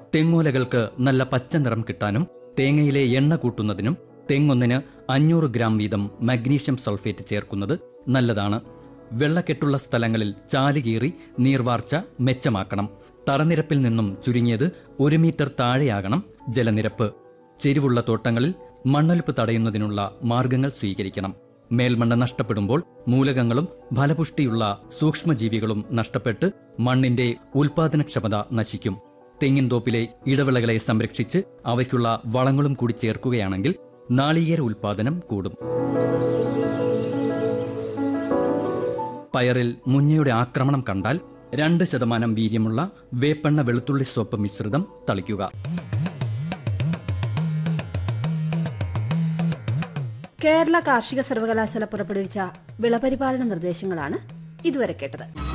തെങ്ങോലകൾക്ക് നല്ല പച്ച നിറം കിട്ടാനും തേങ്ങയിലെ എണ്ണ കൂട്ടുന്നതിനും തെങ്ങൊന്നിന് അഞ്ഞൂറ് ഗ്രാം വീതം മഗ്നീഷ്യം സൾഫേറ്റ് ചേർക്കുന്നത് നല്ലതാണ് വെള്ളക്കെട്ടുള്ള സ്ഥലങ്ങളിൽ ചാലുകീറി നീർവാർച്ച മെച്ചമാക്കണം തറനിരപ്പിൽ നിന്നും ചുരുങ്ങിയത് ഒരു മീറ്റർ താഴെയാകണം ജലനിരപ്പ് ചെരിവുള്ള തോട്ടങ്ങളിൽ മണ്ണൊലിപ്പ് തടയുന്നതിനുള്ള മാർഗങ്ങൾ സ്വീകരിക്കണം മേൽമണ്ണ് നഷ്ടപ്പെടുമ്പോൾ മൂലകങ്ങളും ഫലപുഷ്ടിയുള്ള സൂക്ഷ്മജീവികളും നഷ്ടപ്പെട്ട് മണ്ണിന്റെ ഉൽപാദനക്ഷമത നശിക്കും തെങ്ങിൻ തോപ്പിലെ ഇടവിളകളെ സംരക്ഷിച്ച് അവയ്ക്കുള്ള വളങ്ങളും കൂടി ചേർക്കുകയാണെങ്കിൽ നാളികേര ഉൽപാദനം കൂടും പയറിൽ മുഞ്ഞയുടെ ആക്രമണം കണ്ടാൽ രണ്ട് ശതമാനം വീര്യമുള്ള വേപ്പെണ്ണ വെളുത്തുള്ളി സോപ്പ് മിശ്രിതം തളിക്കുക കേരള കാർഷിക സർവകലാശാല പുറപ്പെടുവിച്ച വിളപരിപാലന നിർദ്ദേശങ്ങളാണ് ഇതുവരെ കേട്ടത്